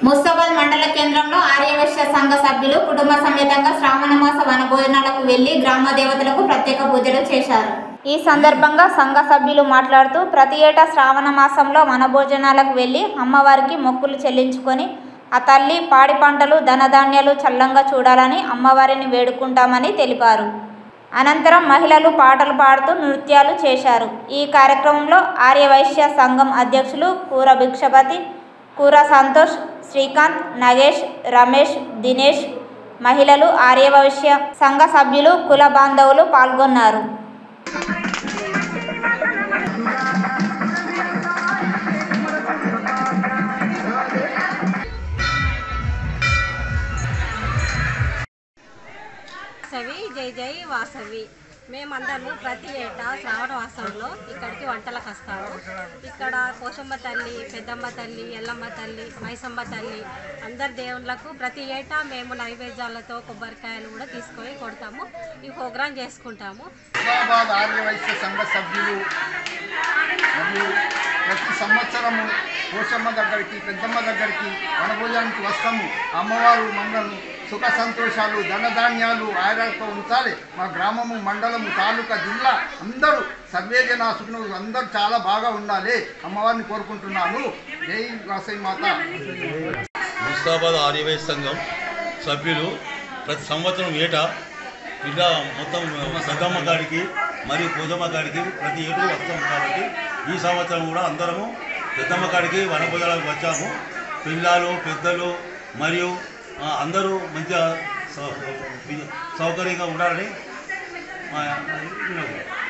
ముస్తాబాద్ మండల కేంద్రంలో ఆర్యవైశ్య సంఘ సభ్యులు కుటుంబ సమేతంగా శ్రావణ మాస వనభోజనాలకు వెళ్లి గ్రామ దేవతలకు ప్రత్యేక పూజలు చేశారు ఈ సందర్భంగా సంఘ సభ్యులు మాట్లాడుతూ ప్రతి ఏటా శ్రావణ మాసంలో వనభోజనాలకు వెళ్లి అమ్మవారికి మొక్కులు చెల్లించుకొని ఆ తల్లి పాడి పంటలు ధనధాన్యాలు చల్లంగా చూడాలని అమ్మవారిని వేడుకుంటామని తెలిపారు అనంతరం మహిళలు పాటలు పాడుతూ నృత్యాలు చేశారు ఈ కార్యక్రమంలో ఆర్యవైశ్య సంఘం అధ్యక్షులు కూర భిక్షపతి కూర సంతోష్ శ్రీకాంత్ నగేష్ రమేష్ దినేష్ మహిళలు ఆర్యవైశ్య సంఘ సభ్యులు కుల బాంధవులు పాల్గొన్నారు వాసవి జై జై వాసవి మేమందరము ప్రతి ఏటా శ్రావణ మాసంలో ఇక్కడికి వంటలకు వస్తాము ఇక్కడ పోషమ్మ తల్లి పెద్దమ్మ తల్లి ఎల్లమ్మ తల్లి మైసమ్మ తల్లి అందరి దేవుళ్ళకు ప్రతి ఏటా మేము నైవేద్యాలతో కొబ్బరికాయలు కూడా తీసుకొని కొడతాము ఈ ప్రోగ్రాం చేసుకుంటాము హైదరాబాద్ ఆర్యవైశ్య సంఘ సభ్యులు మరియు ప్రతి సంవత్సరము పోషమ్మ దగ్గరికి పెద్దమ్మ దగ్గరికి వనభోజనానికి వస్తాము అమ్మవారు మమ్మల్ని సుఖ సంతోషాలు ధనధాన్యాలు ఆయురాలతో ఉంచాలి మా గ్రామము మండలము తాలూకా జిల్లా అందరూ సర్వేజన సుఖనులు అందరూ చాలా బాగా ఉండాలి అమ్మవారిని కోరుకుంటున్నాను జై వాసవి మాత ముస్తాబాద్ ఆర్యవై సంఘం సభ్యులు ప్రతి సంవత్సరం ఏటా ఇలా మొత్తం సద్దమ్మ కాడికి మరియు పూజమ్మ కాడికి ప్రతి ఏటూ వస్తాం కాబట్టి ఈ సంవత్సరం కూడా అందరము పెద్దమ్మ కాడికి వనభోజనాలకు వచ్చాము పిల్లలు పెద్దలు మరియు ఆ, అందరూ మంచిగా సౌ- సౌకర్యంగా ఉండాలని మా విన్నపం.